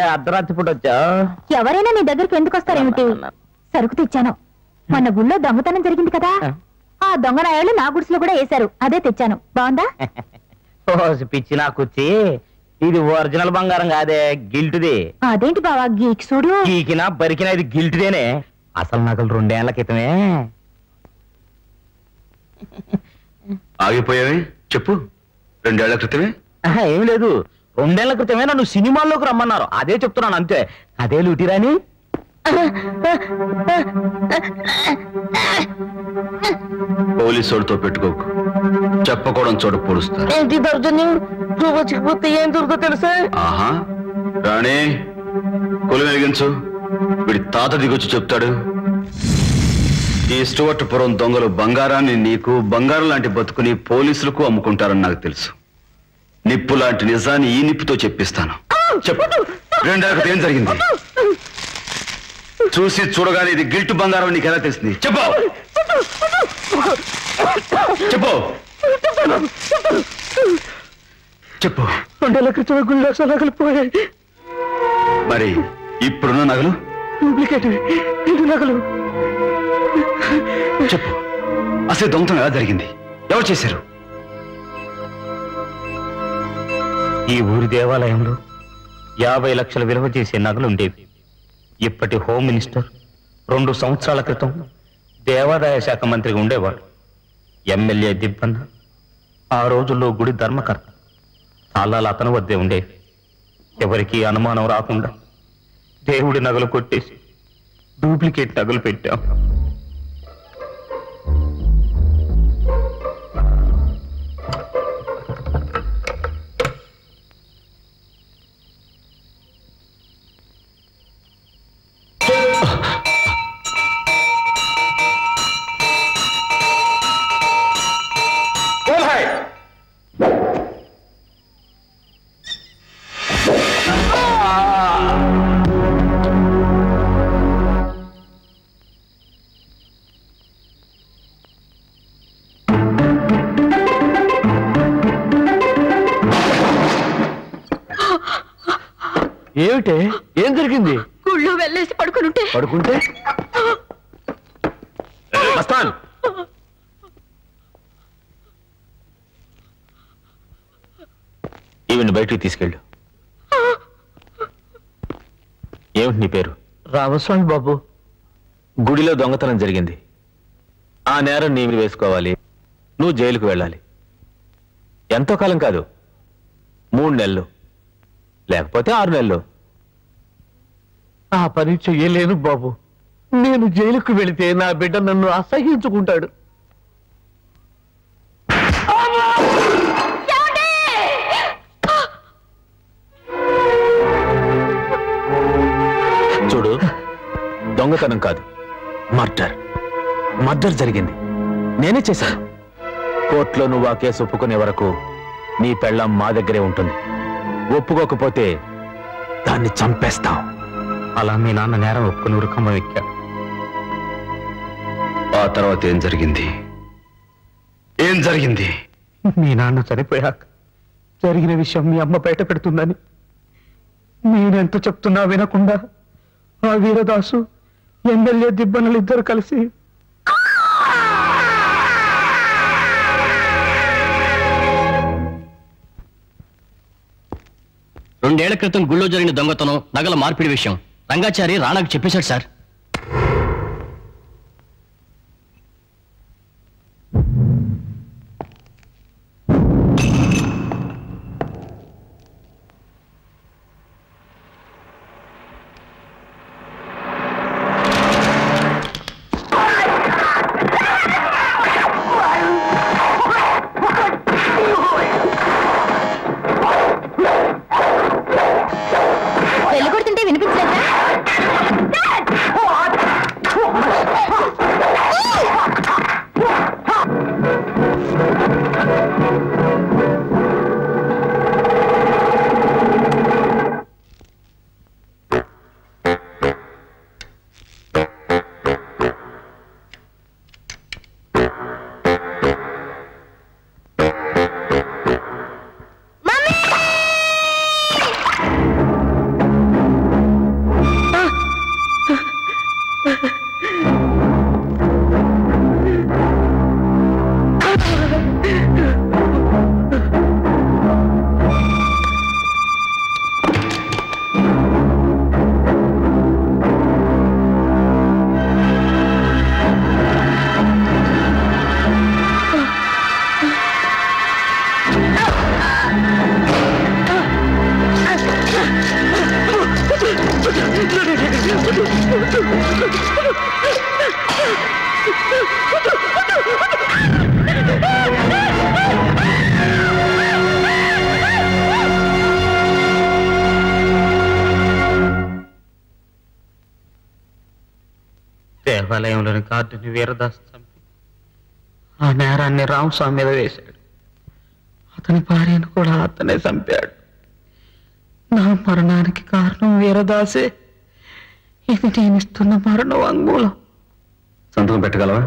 అర్ధరాత్రి పూట వచ్చా ఎవరైనా నీ దగ్గరికి ఎందుకు వస్తారేమిటి సరుకు తెచ్చాను మొన్న గుళ్ళో దొంగతనం జరిగింది కదా ఆ దొంగ నాయాళ్ళు నా గుడిసెలో కూడా వేశారు అదే తెచ్చాను బాగుందా ఓసి పిచ్చి నాకొచ్చి ఇది ఒరిజినల్ బంగారం కాదే గిల్టుది అదేంటి బావా గీక్ చూడు గీకినా బరికినా ఇది గిల్టుదేనే అసలు నగలు రెండేళ్ల క్రితమే ఆగిపోయావే చెప్పు రెండేళ్ల క్రితమే ఆహా, ఏం లేదు రెండేళ్ల క్రితమే నన్ను సినిమాల్లోకి రమ్మన్నారు అదే చెప్తున్నాను అంతే అదే లూటిరాని పోలీసోడితో పెట్టుకోకు చెప్పకూడని చోట పొడుస్తారు ఏంటి దౌర్జన్యం చూపచ్చిపోతే ఏం దొరుకుతుందో తెలుసా ఆహా రాణి కొలు వెలిగించు వీడి తాత దిగొచ్చి చెప్తాడు ఈ స్టువర్ట్పురం దొంగలు బంగారాన్ని నీకు బంగారం లాంటి బతుకుని పోలీసులకు అమ్ముకుంటారని నాకు తెలుసు నిప్పు లాంటి నిజాన్ని ఈ నిప్పుతో చెప్పిస్తాను చెప్పు రెండేళ్ళ క్రితం ఏం జరిగింది చూసి చూడగానే ఇది గిల్ట్ బంగారం నీకు ఎలా తెలిసింది చెప్పు చెప్పు చెప్పు రెండేళ్ల క్రితమే గుళ్ళు లక్షల నగలు పోయాయి మరి ఇప్పుడున్న నగలు డూప్లికేట్ రెండు నగలు చెప్పు అసలు దొంగతనం ఎలా జరిగింది ఎవరు చేశారు ఈ ఊరి దేవాలయంలో యాభై లక్షల విలువ చేసే నగలు ఉండేవి ఇప్పటి హోమ్ మినిస్టర్ రెండు సంవత్సరాల క్రితం దేవాదాయ శాఖ మంత్రిగా ఉండేవాడు ఎమ్మెల్యే దిబ్బన్న ఆ రోజుల్లో గుడి ధర్మకర్త తాళాలు అతను వద్దే ఉండేవి ఎవరికీ అనుమానం రాకుండా దేవుడి నగలు కొట్టేసి డూప్లికేట్ నగలు పెట్టాం ఏమిటే ఏం జరిగింది గుళ్ళు వెళ్ళేసి పడుకునుంటే పడుకుంటే మస్తాన్ ఈవిని బయటికి తీసుకెళ్ళు ఏమిటి నీ పేరు రామస్వామి బాబు గుడిలో దొంగతనం జరిగింది ఆ నేరం నీవి వేసుకోవాలి నువ్వు జైలుకు వెళ్ళాలి ఎంతో కాలం కాదు మూడు నెలలు లేకపోతే ఆరు నెలలు ఆ పని చెయ్యలేను బాబు నేను జైలుకు వెళితే నా బిడ్డ నన్ను అసహించుకుంటాడు చూడు దొంగతనం కాదు మర్డర్ మర్డర్ జరిగింది నేనే చేశాను కోర్టులో నువ్వు ఆ కేసు ఒప్పుకునే వరకు నీ పెళ్ళం మా దగ్గరే ఉంటుంది ఒప్పుకోకపోతే దాన్ని చంపేస్తాం అలా మీ నాన్న నేరం ఒప్పుకుని ఉరకమ్మ ఎక్కా ఆ తర్వాత ఏం జరిగింది ఏం జరిగింది మీ నాన్న చనిపోయాక జరిగిన విషయం మీ అమ్మ బయట పెడుతుందని నేనెంత చెప్తున్నా వినకుండా ఆ వీరదాసు ఎమ్మెల్యే దిబ్బనులు ఇద్దరు కలిసి రెండేళ్ల క్రితం గుళ్ళో జరిగిన దొంగతనం నగల మార్పిడి విషయం రంగాచారి రాణాకు చెప్పేశాడు సార్ వెళ్ళి కొడుతుంటే వినిపించలేదా దేవాలయంలోని గార్డుని వీరదాస్ చంపి ఆ నేరాన్ని రామస్వామి మీద వేశాడు అతని భార్యను కూడా అతనే చంపాడు నా మరణానికి కారణం వీరదాసే ఇది నేను ఇస్తున్న మరణ వాంగ్మూలం సంతకం పెట్టగలవా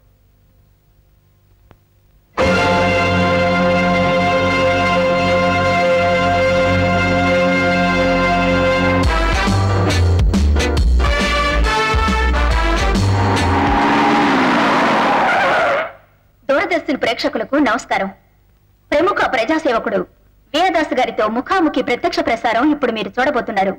దూరదర్శన్ ప్రేక్షకులకు నమస్కారం ప్రముఖ ప్రజాసేవకుడు వీరదాస్ గారితో ముఖాముఖి ప్రత్యక్ష ప్రసారం ఇప్పుడు మీరు చూడబోతున్నారు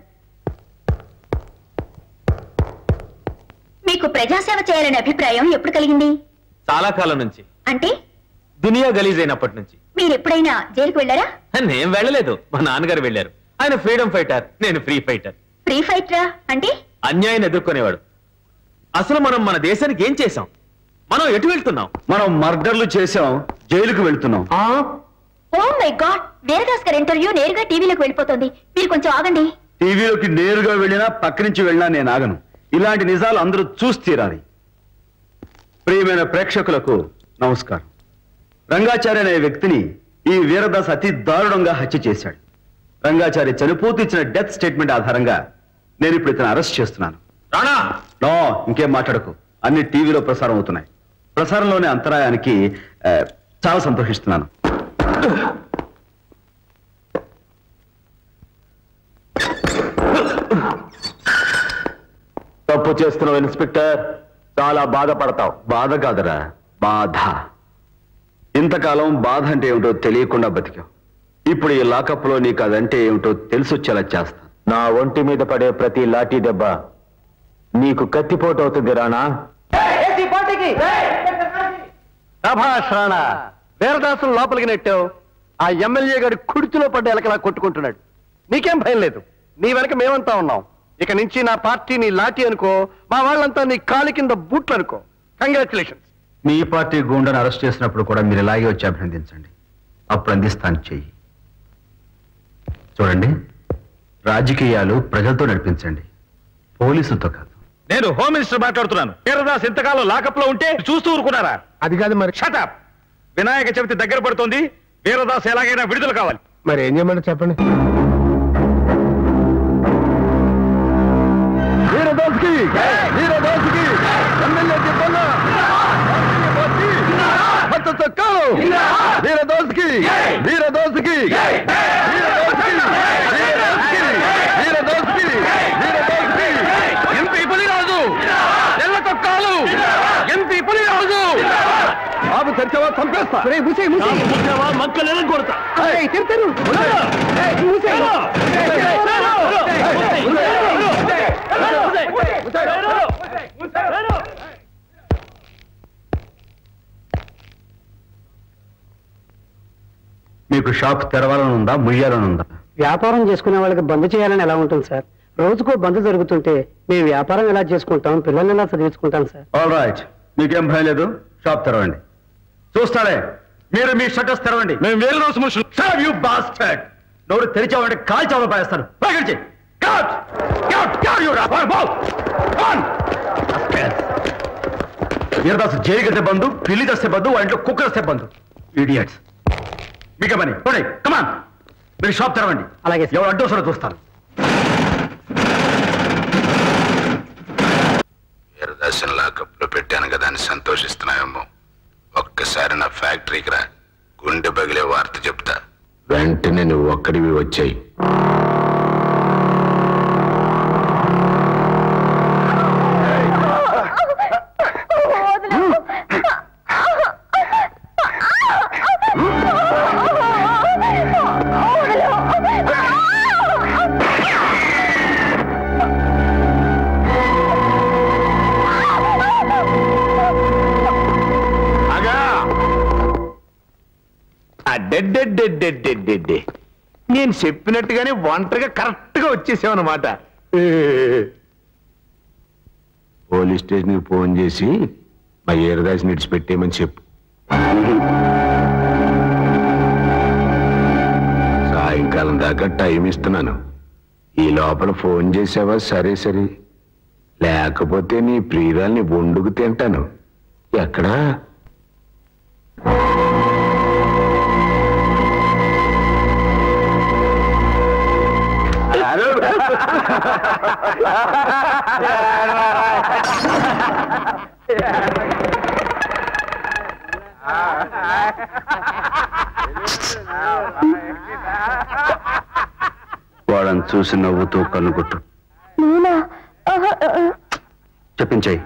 మీకు ప్రజాసేవ చేయాలనే అభిప్రాయం ఎప్పుడు కలిగింది చాలా కాలం నుంచి అంటే దునియా గలీజ్ అయినప్పటి నుంచి మీరు ఎప్పుడైనా జైలుకు వెళ్ళారా నేను వెళ్ళలేదు మా నాన్నగారు వెళ్ళారు ఆయన ఫ్రీడమ్ ఫైటర్ నేను ఫ్రీ ఫైటర్ ఫ్రీ ఫైట్రా అంటే అన్యాయాన్ని ఎదుర్కొనేవాడు అసలు మనం మన దేశానికి ఏం చేశాం మనం ఎటు వెళ్తున్నాం మనం మర్డర్లు చేసాం జైలుకు వెళ్తున్నాం ఓ మై గాడ్ వీరదాస్ గారి ఇంటర్వ్యూ నేరుగా టీవీలోకి వెళ్ళిపోతుంది మీరు కొంచెం ఆగండి టీవీలోకి నేరుగా వెళ్ళినా పక్క నుంచి వెళ్ళినా నేను ఆగను ఇలాంటి నిజాలు అందరూ చూసి తీరాలి ప్రియమైన ప్రేక్షకులకు నమస్కారం రంగాచారి అనే వ్యక్తిని ఈ వీరదాస్ అతి దారుణంగా హత్య చేశాడు రంగాచారి చనిపోతూ ఇచ్చిన డెత్ స్టేట్మెంట్ ఆధారంగా నేను ఇప్పుడు ఇతను అరెస్ట్ చేస్తున్నాను రాణా నో ఇంకేం మాట్లాడకు అన్ని టీవీలో ప్రసారం అవుతున్నాయి ప్రసారంలోని అంతరాయానికి ఆ, చాలా సంతోషిస్తున్నాను తప్పు చేస్తున్నావు ఇన్స్పెక్టర్ చాలా బాధపడతావు బాధ కాదురా బాధ ఇంతకాలం బాధ అంటే ఏమిటో తెలియకుండా బతికావు ఇప్పుడు ఈ లాకప్ లో నీకు అదంటే ఏమిటో తెలిసొచ్చేలా చేస్తా నా ఒంటి మీద పడే ప్రతి లాఠీ దెబ్బ నీకు కత్తిపోటు అవుతుంది రాణా ప్రభాష్ రాణా వీరదాసును లోపలికి నెట్టావు ఆ ఎమ్మెల్యే గారి కుడితిలో పడ్డ ఎలకలా కొట్టుకుంటున్నాడు నీకేం భయం లేదు నీ వెనక మేమంతా ఉన్నాం ఇక నుంచి నా పార్టీ నీ లాఠీ అనుకో మా వాళ్ళంతా నీ కాలి కింద బూట్లు అనుకో కంగ్రాచులేషన్స్ మీ పార్టీ గూండాను అరెస్ట్ చేసినప్పుడు కూడా మీరు ఇలాగే వచ్చి అభినందించండి అప్పుడు అందిస్తాను చెయ్యి చూడండి రాజకీయాలు ప్రజలతో నడిపించండి పోలీసులతో కాదు నేను హోమ్ మినిస్టర్ మాట్లాడుతున్నాను వీరదాస్ ఇంతకాలం లాకప్ లో ఉంటే చూస్తూ ఊరుకున్నారా అది కాదు మరి షటప్ వినాయక చవితి దగ్గర పడుతోంది వీరదాస్ ఎలాగైనా విడుదల కావాలి మరి ఏం చేయమంటే చెప్పండి వీరదాస్కి వీరదాస్కి ఎమ్మెల్యే చెప్పన్నా వీరదాస్కి వీరదాస్కి వీరదాస్కి వీరదాస్కి వీరదాస్కి వీరదాస్కి ఎంపీ పులిరాజు ఎల్ల తొక్కాలు ఎంపీ పులిరాజు బాబు తెరిచావా చంపేస్తా మక్కలు కొడతా తిరుతారు మీకు షాప్ తెరవాలని ఉందా ముయ్యాలని ఉందా వ్యాపారం చేసుకునే వాళ్ళకి బంద్ చేయాలని ఎలా ఉంటుంది సార్ రోజుకో బంద్ జరుగుతుంటే మేము వ్యాపారం ఎలా చేసుకుంటాం పిల్లల్ని ఎలా చదివించుకుంటాం సార్ ఆల్ రైట్ మీకేం భయం లేదు షాప్ తెరవండి చూస్తాడే మీరు మీ షట్టర్స్ తెరవండి మేము వీరదాస్ మనుషులు Serve you bastard! నోరు తెరిచావంటే కాల్చావని పాయేస్తాను పైకి వీరదాసు జైలు కట్టే బంధు పిల్లి చేస్తే బంధు వాళ్ళ ఇంట్లో కుక్క చేస్తే బంధు ఇడియట్స్ మీకే పని చూడండి కమాన్ మీరు షాప్ తెరవండి అలాగే సార్. ఎవరు అడ్డోసరో చూస్తాను వీరదాసన్ లాకప్ లో పెట్టాను కదా అని సంతోషిస్తున్నావేమో ఒక్కసారి నా ఫ్యాక్టరీకి రా గుండె పగిలే వార్త చెప్తా వెంటనే నువ్వు ఒక్కడివి వచ్చాయి అడ్డెడ్డెడ్డెడ్డెడ్డెడ్డెడ్డె నేను చెప్పినట్టుగానే ఒంటరిగా కరెక్ట్ గా వచ్చేసావన్నమాట పోలీస్ స్టేషన్కి ఫోన్ చేసి మా ఏరదాసిని విడిచిపెట్టేయమని చెప్పు సాయంకాలం దాకా టైం ఇస్తున్నాను ఈ లోపల ఫోన్ చేసావా సరే సరే లేకపోతే నీ ప్రియురాల్ని వండుకు తింటాను ఎక్కడా వాళ్ళని చూసి నవ్వుతూ కన్నుకొట్టు నేనా ఆహా, ఆ, ఆ. చెప్పించాయి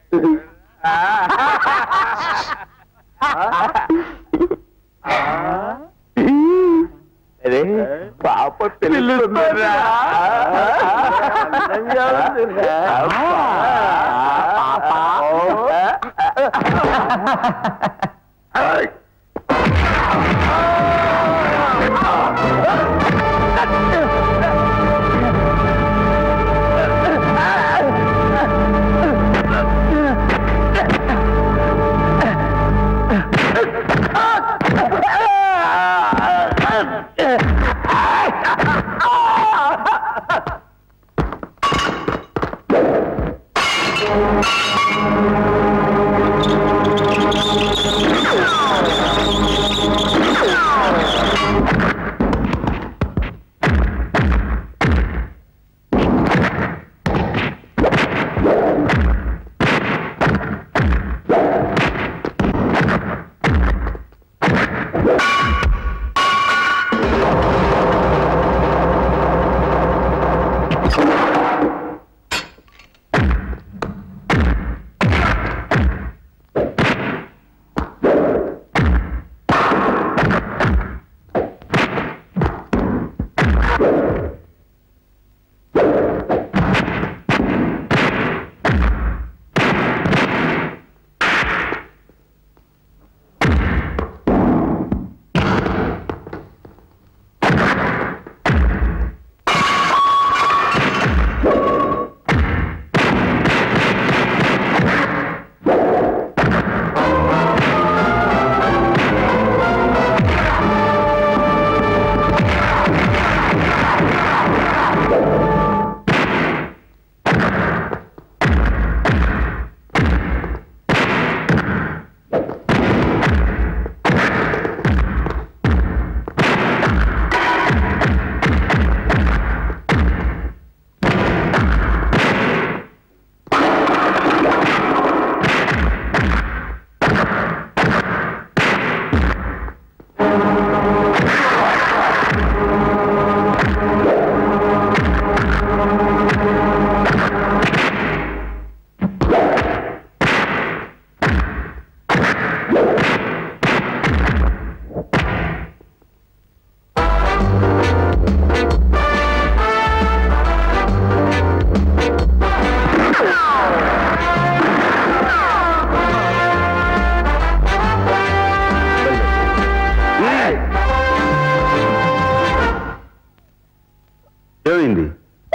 ఏమైంది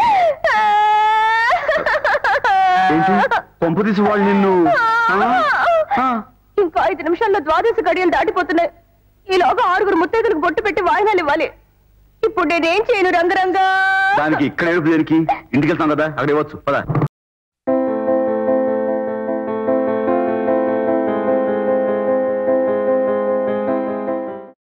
ఏంటి పంపు తీసి వాళ్ళు నిన్ను ఆ? ఇంకా ఐదు నిమిషాల్లో ద్వాదశ గడియలు దాటిపోతున్నాయి ఈలోగా ఆరుగురు ముత్తైదులకు బొట్టు పెట్టి వాయినాలు ఇవ్వాలి ఇప్పుడు నేనేం చేయను రంగరంగా దానికి ఇక్కడ ఏడుపు దేనికి ఇంటికి వెళ్తాం కదా అక్కడ ఇవ్వచ్చు పదా